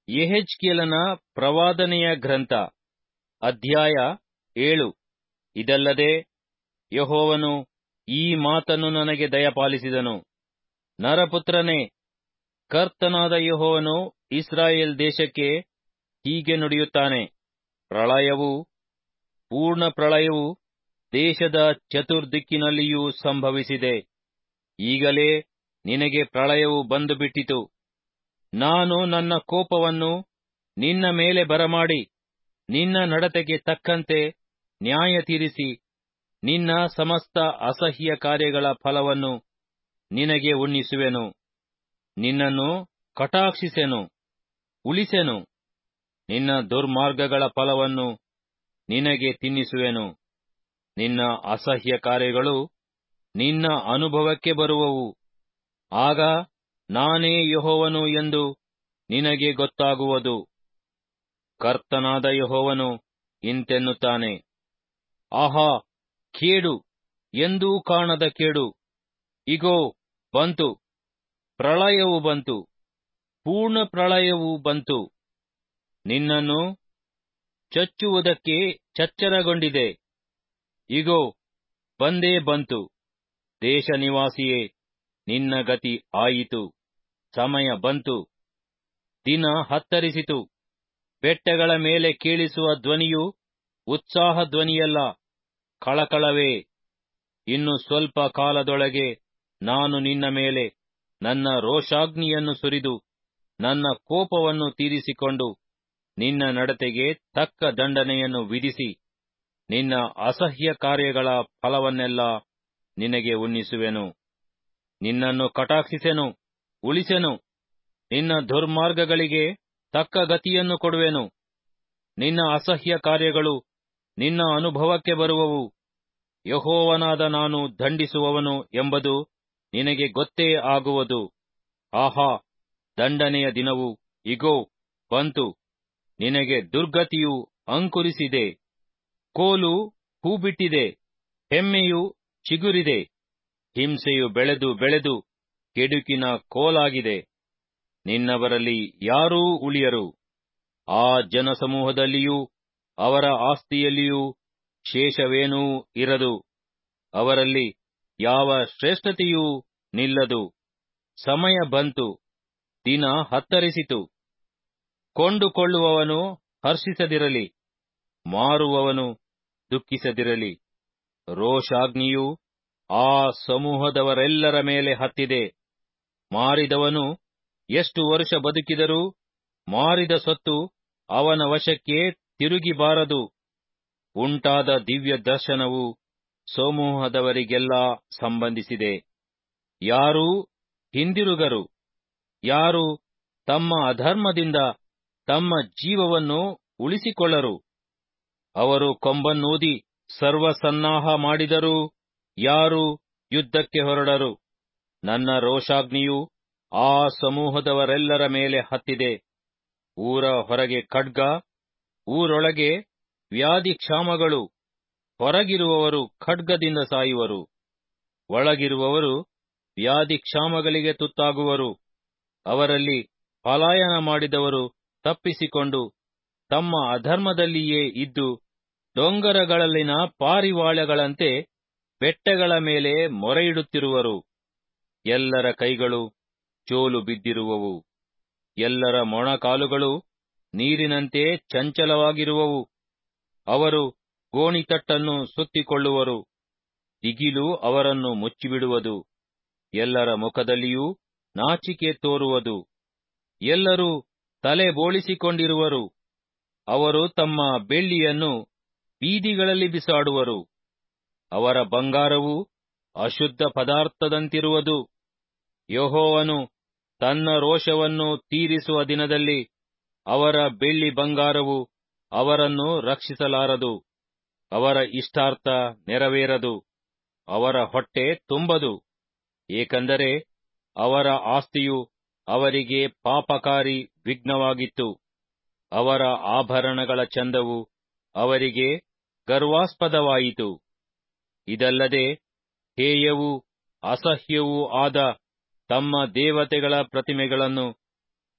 ಯೆಹೆಜ್ಕೇಲನ ಪ್ರವಾದನೆಯ ಗ್ರಂಥ ಅಧ್ಯಾಯ ಏಳು ಇದಲ್ಲದೆ ಯೆಹೋವನು ಈ ಮಾತನ್ನು ನನಗೆ ದಯಪಾಲಿಸಿದನು ನರಪುತ್ರನೇ ಕರ್ತನಾದ ಯೆಹೋವನು ಇಸ್ರಾಯೇಲ್ ದೇಶಕ್ಕೆ ಹೀಗೆ ನುಡಿಯುತ್ತಾನೆ ಪ್ರಳಯವು ಪೂರ್ಣ ಪ್ರಳಯವು ದೇಶದ ಚತುರ್ದಿಕ್ಕಿನಲ್ಲಿಯೂ ಸಂಭವಿಸಿದೆ ಈಗಲೇ ನಿನಗೆ ಪ್ರಳಯವು ಬಂದು ಬಿಟ್ಟಿತು ನಾನು ನನ್ನ ಕೋಪವನ್ನು ನಿನ್ನ ಮೇಲೆ ಬರಮಾಡಿ ನಿನ್ನ ನಡತೆಗೆ ತಕ್ಕಂತೆ ನ್ಯಾಯ ತೀರಿಸಿ ನಿನ್ನ ಸಮಸ್ತ ಅಸಹ್ಯ ಕಾರ್ಯಗಳ ಫಲವನ್ನು ನಿನಗೆ ಉಣ್ಣಿಸುವೆನು ನಿನ್ನನ್ನು ಕಟಾಕ್ಷಿಸೆನು ಉಳಿಸೆನು ನಿನ್ನ ದುರ್ಮಾರ್ಗಗಳ ಫಲವನ್ನು ನಿನಗೆ ತಿನ್ನಿಸುವೆನು ನಿನ್ನ ಅಸಹ್ಯ ಕಾರ್ಯಗಳು ನಿನ್ನ ಅನುಭವಕ್ಕೆ ಬರುವವು ಆಗ ನಾನೇ ಯೆಹೋವನು ಎಂದು ನಿನಗೆ ಗೊತ್ತಾಗುವುದು ಕರ್ತನಾದ ಯೆಹೋವನು ಇಂತೆನ್ನುತ್ತಾನೆ ಆಹಾ ಕೇಡು ಎಂದೂ ಕಾಣದ ಕೇಡು ಇಗೋ ಬಂತು ಪ್ರಳಯವು ಬಂತು ಪೂರ್ಣ ಪ್ರಳಯವು ಬಂತು ನಿನ್ನನ್ನು ಚಚ್ಚುವುದಕ್ಕೆ ಚಚ್ಚರಗೊಂಡಿದೆ ಇಗೋ ಬಂದೇ ಬಂತು ದೇಶ ನಿವಾಸಿಯೇ ನಿನ್ನ ಗತಿ ಆಯಿತು ಸಮಯ ಬಂತು ದಿನ ಹತ್ತರಿಸಿತು ಬೆಟ್ಟಗಳ ಮೇಲೆ ಕೇಳಿಸುವ ಧ್ವನಿಯು ಉತ್ಸಾಹ ಧ್ವನಿಯಲ್ಲ ಕಳಕಳವೇ ಇನ್ನು ಸ್ವಲ್ಪ ಕಾಲದೊಳಗೆ ನಾನು ನಿನ್ನ ಮೇಲೆ ನನ್ನ ರೋಷಾಗ್ನಿಯನ್ನು ಸುರಿದು ನನ್ನ ಕೋಪವನ್ನು ತೀರಿಸಿಕೊಂಡು ನಿನ್ನ ನಡತೆಗೆ ತಕ್ಕ ದಂಡನೆಯನ್ನು ವಿಧಿಸಿ ನಿನ್ನ ಅಸಹ್ಯ ಕಾರ್ಯಗಳ ಫಲವನ್ನೆಲ್ಲ ನಿನಗೆ ಉಣ್ಣಿಸುವೆನು ನಿನ್ನನ್ನು ಕಟಾಕ್ಷಿಸೆನು ಉಳಿಸೆನು ನಿನ್ನ ದುರ್ಮಾರ್ಗಗಳಿಗೆ ತಕ್ಕ ಗತಿಯನ್ನು ಕೊಡುವೆನು ನಿನ್ನ ಅಸಹ್ಯ ಕಾರ್ಯಗಳು ನಿನ್ನ ಅನುಭವಕ್ಕೆ ಬರುವವು ಯಹೋವನಾದ ನಾನು ದಂಡಿಸುವವನು ಎಂಬುದು ನಿನಗೆ ಗೊತ್ತೇ ಆಗುವುದು ಆಹಾ ದಂಡನೆಯ ದಿನವು ಇಗೋ ಬಂತು ನಿನಗೆ ದುರ್ಗತಿಯು ಅಂಕುರಿಸಿದೆ ಕೋಲು ಹೂಬಿಟ್ಟಿದೆ ಹೆಮ್ಮೆಯು ಚಿಗುರಿದೆ ಹಿಂಸೆಯು ಬೆಳೆದು ಬೆಳೆದು ಕೆಡುಕಿನ ಕೋಲಾಗಿದೆ ನಿನ್ನವರಲ್ಲಿ ಯಾರೂ ಉಳಿಯರು ಆ ಜನಸಮೂಹದಲ್ಲಿಯೂ ಅವರ ಆಸ್ತಿಯಲ್ಲಿಯೂ ಶೇಷವೇನೂ ಇರದು ಅವರಲ್ಲಿ ಯಾವ ಶ್ರೇಷ್ಠತೆಯೂ ನಿಲ್ಲದು ಸಮಯ ಬಂತು ದಿನ ಹತ್ತರಿಸಿತು ಕೊಂಡುಕೊಳ್ಳುವವನು ಹರ್ಷಿಸದಿರಲಿ ಮಾರುವವನು ದುಃಖಿಸದಿರಲಿ ರೋಷಾಗ್ನಿಯು ಆ ಸಮೂಹದವರೆಲ್ಲರ ಮೇಲೆ ಹತ್ತಿದೆ ಮಾರಿದವನು ಎಷ್ಟು ವರ್ಷ ಬದುಕಿದರೂ ಮಾರಿದ ಸೊತ್ತು ಅವನ ವಶಕ್ಕೆ ತಿರುಗಿ ಬಾರದು ಉಂಟಾದ ದಿವ್ಯ ದರ್ಶನವು ಸಮೂಹದವರಿಗೆಲ್ಲ ಸಂಬಂಧಿಸಿದೆ ಯಾರೂ ಹಿಂದಿರುಗರು ಯಾರು ತಮ್ಮ ಅಧರ್ಮದಿಂದ ತಮ್ಮ ಜೀವವನ್ನು ಉಳಿಸಿಕೊಳ್ಳರು ಅವರು ಕೊಂಬನ್ನೂದಿ ಸರ್ವಸನ್ನಾಹ ಮಾಡಿದರೂ ಯಾರು ಯುದ್ಧಕ್ಕೆ ಹೊರಡರು ನನ್ನ ರೋಷಾಗ್ನಿಯು ಆ ಸಮೂಹದವರೆಲ್ಲರ ಮೇಲೆ ಹತ್ತಿದೆ ಊರ ಹೊರಗೆ ಖಡ್ಗ ಊರೊಳಗೆ ವ್ಯಾಧಿ ಕ್ಷಾಮಗಳು ಹೊರಗಿರುವವರು ಖಡ್ಗದಿಂದ ಸಾಯುವರು ಒಳಗಿರುವವರು ವ್ಯಾಧಿ ಕ್ಷಾಮಗಳಿಗೆ ತುತ್ತಾಗುವರು ಅವರಲ್ಲಿ ಪಲಾಯನ ಮಾಡಿದವರು ತಪ್ಪಿಸಿಕೊಂಡು ತಮ್ಮ ಅಧರ್ಮದಲ್ಲಿಯೇ ಇದ್ದು ಡೊಂಗರಗಳಲ್ಲಿನ ಪಾರಿವಾಳಗಳಂತೆ ಬೆಟ್ಟಗಳ ಮೇಲೆ ಮೊರೆಯಿಡುತ್ತಿರುವರು ಎಲ್ಲರ ಕೈಗಳು ಚೋಲು ಬಿದ್ದಿರುವವು ಎಲ್ಲರ ಮೊಣಕಾಲುಗಳು ನೀರಿನಂತೆ ಚಂಚಲವಾಗಿರುವವು ಅವರು ಗೋಣಿತಟ್ಟನ್ನು ಸುತ್ತಿಕೊಳ್ಳುವರು ದಿಗಿಲು ಅವರನ್ನು ಮುಚ್ಚಿಬಿಡುವುದು ಎಲ್ಲರ ಮುಖದಲ್ಲಿಯೂ ನಾಚಿಕೆ ತೋರುವುದು ಎಲ್ಲರೂ ತಲೆ ಬೋಳಿಸಿಕೊಂಡಿರುವರು ಅವರು ತಮ್ಮ ಬೆಳ್ಳಿಯನ್ನು ಬೀದಿಗಳಲ್ಲಿ ಬಿಸಾಡುವರು ಅವರ ಬಂಗಾರವು ಅಶುದ್ಧ ಪದಾರ್ಥದಂತಿರುವುದು ಯಹೋವನು ತನ್ನ ರೋಷವನ್ನು ತೀರಿಸುವ ದಿನದಲ್ಲಿ ಅವರ ಬೆಳ್ಳಿ ಬಂಗಾರವು ಅವರನ್ನು ರಕ್ಷಿಸಲಾರದು ಅವರ ಇಷ್ಟಾರ್ಥ ನೆರವೇರದು ಅವರ ಹೊಟ್ಟೆ ತುಂಬದು ಏಕೆಂದರೆ ಅವರ ಆಸ್ತಿಯು ಅವರಿಗೆ ಪಾಪಕಾರಿ ವಿಘ್ನವಾಗಿತ್ತು ಅವರ ಆಭರಣಗಳ ಚಂದವು ಅವರಿಗೆ ಗರ್ವಾಸ್ಪದವಾಯಿತು ಇದಲ್ಲದೆ ಹೇಯವೂ ಅಸಹ್ಯವೂ ಆದ ತಮ್ಮ ದೇವತೆಗಳ ಪ್ರತಿಮೆಗಳನ್ನು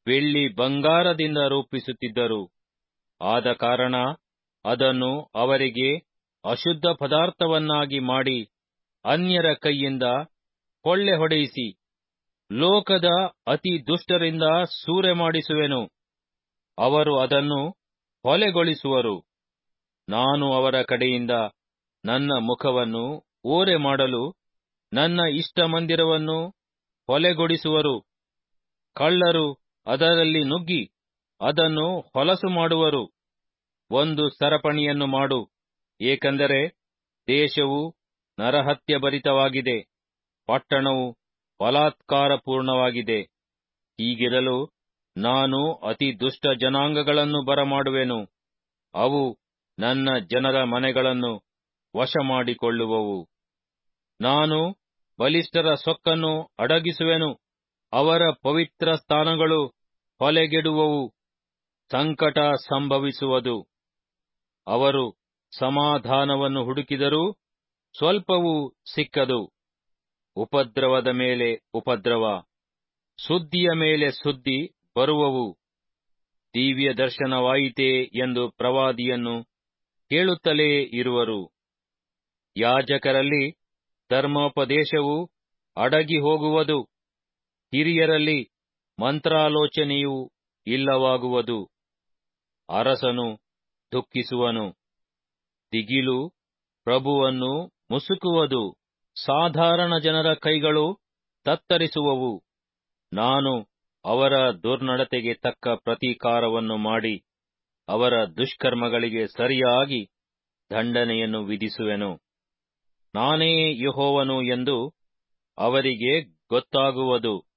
ಬೆಳ್ಳಿ ಬಂಗಾರದಿಂದ ರೂಪಿಸುತ್ತಿದ್ದರು ಆದ ಕಾರಣ ಅದನ್ನು ಅವರಿಗೆ ಅಶುದ್ಧ ಪದಾರ್ಥವನ್ನಾಗಿ ಮಾಡಿ ಅನ್ಯರ ಕೈಯಿಂದ ಕೊಳ್ಳೆ ಹೊಡೆಯಿಸಿ ಲೋಕದ ಅತಿ ದುಷ್ಟರಿಂದ ಸೂರೆ ಮಾಡಿಸುವೆನು ಅವರು ಅದನ್ನು ಹೊಲೆಗೊಳಿಸುವರು ನಾನು ಅವರ ಕಡೆಯಿಂದ ನನ್ನ ಮುಖವನ್ನು ಓರೆ ಮಾಡಲು ನನ್ನ ಇಷ್ಟ ಮಂದಿರವನ್ನು ಹೊಲೆಗೊಡಿಸುವರು ಕಳ್ಳರು ಅದರಲ್ಲಿ ನುಗ್ಗಿ ಅದನ್ನು ಹೊಲಸು ಮಾಡುವರು ಒಂದು ಸರಪಣಿಯನ್ನು ಮಾಡು ಏಕೆಂದರೆ ದೇಶವು ನರಹತ್ಯ ಭರಿತವಾಗಿದೆ ಪಟ್ಟಣವು ಬಲಾತ್ಕಾರಪೂರ್ಣವಾಗಿದೆ ಹೀಗಿರಲು ನಾನು ಅತಿ ದುಷ್ಟ ಜನಾಂಗಗಳನ್ನು ಬರಮಾಡುವೆನು ಅವು ನನ್ನ ಜನರ ಮನೆಗಳನ್ನು ವಶಮಾಡಿಕೊಳ್ಳುವವು ನಾನು ಬಲಿಷ್ಠರ ಸೊಕ್ಕನ್ನು ಅಡಗಿಸುವೆನು ಅವರ ಪವಿತ್ರ ಸ್ಥಾನಗಳು ಹೊಲೆಗೆಡುವವು ಸಂಕಟ ಸಂಭವಿಸುವುದು ಅವರು ಸಮಾಧಾನವನ್ನು ಹುಡುಕಿದರೂ ಸ್ವಲ್ಪವೂ ಸಿಕ್ಕದು ಉಪದ್ರವದ ಮೇಲೆ ಉಪದ್ರವ ಸುದ್ದಿಯ ಮೇಲೆ ಸುದ್ದಿ ಬರುವವು ದಿವ್ಯ ದರ್ಶನವಾಯಿತೇ ಎಂದು ಪ್ರವಾದಿಯನ್ನು ಕೇಳುತ್ತಲೇ ಇರುವರು ಯಾಜಕರಲ್ಲಿ ಧರ್ಮೋಪದೇಶವು ಅಡಗಿ ಹೋಗುವುದು ಹಿರಿಯರಲ್ಲಿ ಮಂತ್ರಾಲೋಚನೆಯೂ ಇಲ್ಲವಾಗುವುದು ಅರಸನು ದುಃಖಿಸುವನು ದಿಗಿಲು ಪ್ರಭುವನ್ನು ಮುಸುಕುವುದು ಸಾಧಾರಣ ಜನರ ಕೈಗಳು ತತ್ತರಿಸುವವು ನಾನು ಅವರ ದುರ್ನಡತೆಗೆ ತಕ್ಕ ಪ್ರತೀಕಾರವನ್ನು ಮಾಡಿ ಅವರ ದುಷ್ಕರ್ಮಗಳಿಗೆ ಸರಿಯಾಗಿ ದಂಡನೆಯನ್ನು ವಿಧಿಸುವೆನು ನಾನೇ ಯೆಹೋವನು ಎಂದು ಅವರಿಗೆ ಗೊತ್ತಾಗುವುದು